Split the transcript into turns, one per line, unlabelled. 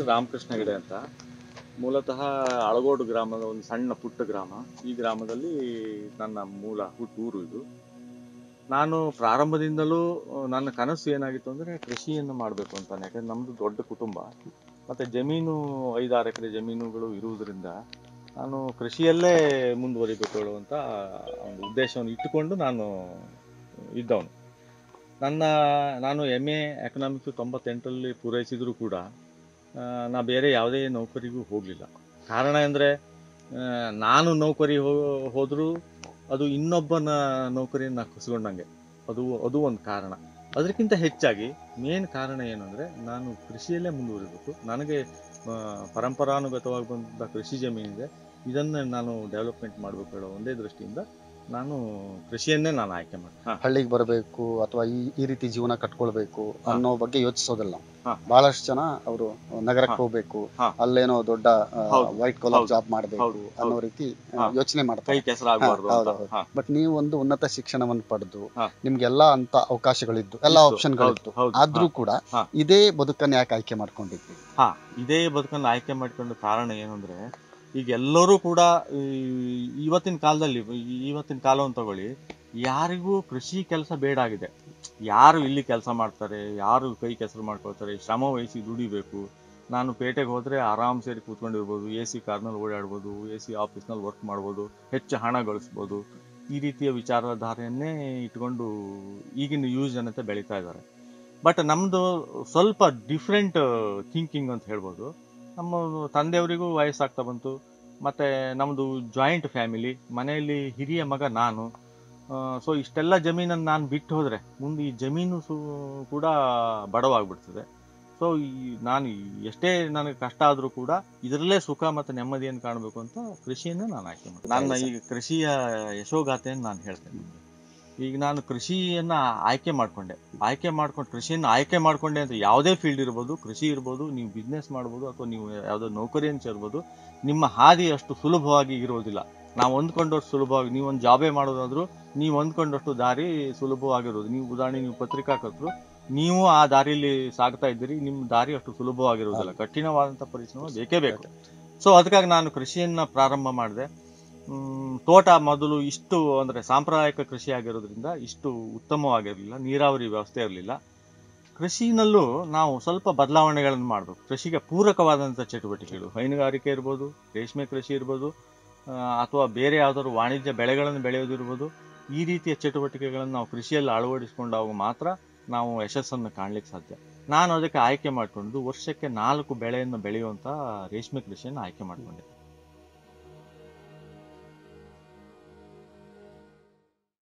ಹೆಸರು ರಾಮಕೃಷ್ಣ ಹೆಗಡೆ ಅಂತ ಮೂಲತಃ ಅಳಗೋಡು ಗ್ರಾಮದ ಒಂದು ಸಣ್ಣ ಪುಟ್ಟ ಗ್ರಾಮ ಈ ಗ್ರಾಮದಲ್ಲಿ ನನ್ನ ಮೂಲ ಹುಟ್ಟೂರು ಇದು ನಾನು ಪ್ರಾರಂಭದಿಂದಲೂ ಆ, ನನ್ನ ಕನಸು ಏನಾಗಿತ್ತು ಅಂದರೆ ಕೃಷಿಯನ್ನು ಮಾಡಬೇಕು ಅಂತ ಯಾಕಂದ್ರೆ ನಮ್ಮದು ದೊಡ್ಡ ಕುಟುಂಬ ಮತ್ತು ಜಮೀನು ಐದಾರು ಎಕರೆ ಜಮೀನುಗಳು ಇರುವುದರಿಂದ ನಾನು ಕೃಷಿಯಲ್ಲೇ ಮುಂದುವರಿಬೇಕು ಹೇಳುವಂಥ ಒಂದು ಉದ್ದೇಶವನ್ನು ಇಟ್ಟುಕೊಂಡು ನಾನು ಇದ್ದವನು ನನ್ನ ನಾನು ಎಮ್ ಎ ಎಕನಾಮಿಕ್ಸು ತೊಂಬತ್ತೆಂಟರಲ್ಲಿ ಪೂರೈಸಿದರೂ ಕೂಡ ಆ, ನಾ ಬೇರೆ ಯಾವುದೇ ನೌಕರಿಗೂ ಹೋಗಲಿಲ್ಲ ಕಾರಣ ಅಂದರೆ ನಾನು ನೌಕರಿ ಹೋ ಹೋದರೂ ಅದು ಇನ್ನೊಬ್ಬನ ನೌಕರಿಯನ್ನು ನಾ ಕಸ್ಕೊಂಡಂಗೆ ಅದು ಅದು ಒಂದು ಕಾರಣ ಅದಕ್ಕಿಂತ ಹೆಚ್ಚಾಗಿ ಮೇನ್ ಕಾರಣ ಏನಂದರೆ ನಾನು ಕೃಷಿಯಲ್ಲೇ ಮುಂದುವರಿಬೇಕು ನನಗೆ ಆ, ಪರಂಪರಾನುಗತವಾಗಿ ಬಂದ ಕೃಷಿ ಜಮೀನಿದೆ ಇದನ್ನು ನಾನು ಡೆವಲಪ್ಮೆಂಟ್ ಮಾಡಬೇಕು ಹೇಳೋ ಒಂದೇ ದೃಷ್ಟಿಯಿಂದ ನಾನು ಕೃಷಿಯನ್ನೇ ನಾನು ಆಯ್ಕೆ ಮಾಡಿ ಹಾಂ
ಹಳ್ಳಿಗೆ ಬರಬೇಕು ಅಥವಾ ಈ ಈ ರೀತಿ ಜೀವನ ಕಟ್ಕೊಳ್ಬೇಕು
ಹಾ.
ಅನ್ನೋ ಬಗ್ಗೆ ಯೋಚಿಸೋದಿಲ್ಲ
ಹಾ.
ಬಹಳಷ್ಟು ಜನ ಅವರು ನಗರಕ್ಕೆ
ಹಾ.
ಹೋಗ್ಬೇಕು
ಹಾ.
ಅಲ್ಲೇನೋ ದೊಡ್ಡ
ಹೌದು.
ವೈಟ್ ಕಾಲರ್
ಹೌದು.
ಜಾಬ್ ಮಾಡಬೇಕು
ಹೌದು.
ಅನ್ನೋ
ಹೌದು.
ರೀತಿ
ಹಾ.
ಯೋಚನೆ
ಕೈ
ಮಾಡ್ತಾರೆ
ಕೆಸರಾಗಬಾರ್ದು
ಹಾ,
ಅಂತ
ಹೌದು,
ಹಾಂ
ಬಟ್ ನೀವು ಒಂದು ಉನ್ನತ ಶಿಕ್ಷಣವನ್ನು ಪಡೆದು
ಹಾ.
ನಿಮ್ಗೆಲ್ಲಾ ಅಂತ ಅವಕಾಶಗಳಿದ್ದು ಎಲ್ಲಾ
ಇತ್ತು.
ಆಪ್ಷನ್ಗಳಿತ್ತು
ಹೌದು, ಹೌದು.
ಆದ್ರೂ ಕೂಡ
ಹಾ.
ಇದೇ ಬದುಕನ್ನ ಯಾಕೆ ಆಯ್ಕೆ ಮಾಡ್ಕೊಂಡಿದ್ವಿ
ಹಾ ಇದೇ ಬದುಕನ್ನು ಆಯ್ಕೆ ಮಾಡ್ಕೊಂಡ ಕಾರಣ ಏನಂದ್ರೆ ಈಗ ಎಲ್ಲರೂ ಕೂಡ ಈ ಇವತ್ತಿನ ಕಾಲದಲ್ಲಿ ಈ- ಇವತ್ತಿನ ಕಾಲವನ್ನು ತಗೊಳ್ಳಿ ಯಾರಿಗೂ ಕೃಷಿ ಕೆಲಸ ಬೇಡ ಆಗಿದೆ ಯಾರು ಇಲ್ಲಿ ಕೆಲಸ ಮಾಡ್ತಾರೆ ಯಾರು ಕೈ ಕೆಸರು ಮಾಡ್ಕೊಳ್ತಾರೆ ಶ್ರಮ ವಹಿಸಿ ದುಡಿಬೇಕು ನಾನು ಪೇಟೆಗೆ ಹೋದ್ರೆ ಆರಾಮ್ ಸೇರಿ ಕೂತ್ಕೊಂಡಿರ್ಬೋದು ಎ ಸಿ ಕಾರ್ನಲ್ಲಿ ಓಡಾಡ್ಬೋದು ಎ ಸಿ ಆಫೀಸ್ನಲ್ಲಿ ವರ್ಕ್ ಮಾಡ್ಬೋದು ಹೆಚ್ಚು ಹಣ ಗಳಿಸ್ಬೋದು ಈ ರೀತಿಯ ವಿಚಾರಧಾರೆಯನ್ನೇ ಇಟ್ಕೊಂಡು ಈಗಿನ ಯೂಸ್ ಜನತೆ ಬೆಳೀತಾ ಇದ್ದಾರೆ ಬಟ್ ನಮ್ಮದು ಸ್ವಲ್ಪ ಡಿಫ್ರೆಂಟ್ ಥಿಂಕಿಂಗ್ ಅಂತ ಹೇಳ್ಬೋದು ನಮ್ಮ ತಂದೆಯವರಿಗೂ ವಯಸ್ಸಾಗ್ತಾ ಬಂತು ಮತ್ತು ನಮ್ಮದು ಜಾಯಿಂಟ್ ಫ್ಯಾಮಿಲಿ ಮನೆಯಲ್ಲಿ ಹಿರಿಯ ಮಗ ನಾನು ಸೊ ಇಷ್ಟೆಲ್ಲ ಜಮೀನನ್ನು ನಾನು ಬಿಟ್ಟು ಹೋದರೆ ಮುಂದೆ ಈ ಜಮೀನು ಸು ಕೂಡ ಬಡವಾಗ್ಬಿಡ್ತದೆ ಸೊ ಈ ನಾನು ಎಷ್ಟೇ ನನಗೆ ಕಷ್ಟ ಆದರೂ ಕೂಡ ಇದರಲ್ಲೇ ಸುಖ ಮತ್ತು ನೆಮ್ಮದಿಯನ್ನು ಕಾಣಬೇಕು ಅಂತ ಕೃಷಿಯನ್ನೇ ನಾನು ಆಯ್ಕೆ ಮಾಡಿ ನನ್ನ ಈಗ ಕೃಷಿಯ ಯಶೋಗಾಥೆಯನ್ನು ನಾನು ಹೇಳ್ತೇನೆ ನಿಮ್ಗೆ. ಈಗ ನಾನು ಕೃಷಿಯನ್ನ ಆಯ್ಕೆ ಮಾಡ್ಕೊಂಡೆ ಆಯ್ಕೆ ಮಾಡ್ಕೊಂಡು ಕೃಷಿಯನ್ನು ಆಯ್ಕೆ ಮಾಡ್ಕೊಂಡೆ ಅಂತ ಯಾವುದೇ ಫೀಲ್ಡ್ ಇರ್ಬೋದು ಕೃಷಿ ಇರ್ಬೋದು ನೀವು ಬಿಸ್ನೆಸ್ ಮಾಡ್ಬೋದು ಅಥವಾ ನೀವು ಯಾವುದೋ ನೌಕರಿಯನ್ನು ಸೇರ್ಬೋದು ನಿಮ್ಮ ಹಾದಿ ಅಷ್ಟು ಸುಲಭವಾಗಿ ಇರೋದಿಲ್ಲ ನಾವು ಹೊಂದ್ಕೊಂಡಷ್ಟು ಸುಲಭವಾಗಿ ನೀವು ಒಂದು ಜಾಬೇ ಮಾಡೋದಾದ್ರೂ ನೀವು ಹೊಂದ್ಕೊಂಡಷ್ಟು ದಾರಿ ಸುಲಭವಾಗಿರೋದು ನೀವು ಉದಾಹರಣೆ ನೀವು ಪತ್ರಿಕಾಕರ್ತರು ನೀವು ಆ ದಾರಿಯಲ್ಲಿ ಸಾಗ್ತಾ ಇದ್ದೀರಿ ನಿಮ್ಮ ದಾರಿ ಅಷ್ಟು ಸುಲಭವಾಗಿರೋದಿಲ್ಲ ಕಠಿಣವಾದಂಥ ಪರಿಶ್ರಮ ಬೇಕೇ ಬೇಕು ಸೊ ಅದಕ್ಕಾಗಿ ನಾನು ಕೃಷಿಯನ್ನ ಪ್ರಾರಂಭ ಮಾಡಿದೆ ಮ್, ತೋಟ ಮೊದಲು ಇಷ್ಟು ಅಂದರೆ ಸಾಂಪ್ರದಾಯಿಕ ಕೃಷಿ ಆಗಿರೋದ್ರಿಂದ ಇಷ್ಟು ಉತ್ತಮವಾಗಿರಲಿಲ್ಲ ನೀರಾವರಿ ವ್ಯವಸ್ಥೆ ಇರಲಿಲ್ಲ ಕೃಷಿನಲ್ಲೂ ನಾವು ಸ್ವಲ್ಪ ಬದಲಾವಣೆಗಳನ್ನು ಮಾಡಬೇಕು ಕೃಷಿಗೆ ಪೂರಕವಾದಂಥ ಚಟುವಟಿಕೆಗಳು ಹೈನುಗಾರಿಕೆ ಇರ್ಬೋದು ರೇಷ್ಮೆ ಕೃಷಿ ಇರ್ಬೋದು ಆ, ಅಥವಾ ಬೇರೆ ಯಾವ್ದಾದ್ರು ವಾಣಿಜ್ಯ ಬೆಳೆಗಳನ್ನು ಬೆಳೆಯೋದಿರ್ಬೋದು ಈ ರೀತಿಯ ಚಟುವಟಿಕೆಗಳನ್ನು ನಾವು ಕೃಷಿಯಲ್ಲಿ ಅಳವಡಿಸಿಕೊಂಡಾಗ ಮಾತ್ರ ನಾವು ಯಶಸ್ಸನ್ನು ಕಾಣಲಿಕ್ಕೆ ಸಾಧ್ಯ ನಾನು ಅದಕ್ಕೆ ಆಯ್ಕೆ ಮಾಡಿಕೊಂಡು ವರ್ಷಕ್ಕೆ ನಾಲ್ಕು ಬೆಳೆಯನ್ನು ಬೆಳೆಯುವಂಥ ರೇಷ್ಮೆ ಕೃಷಿಯನ್ನು ಆಯ್ಕೆ ಮಾಡಿಕೊಂಡೆ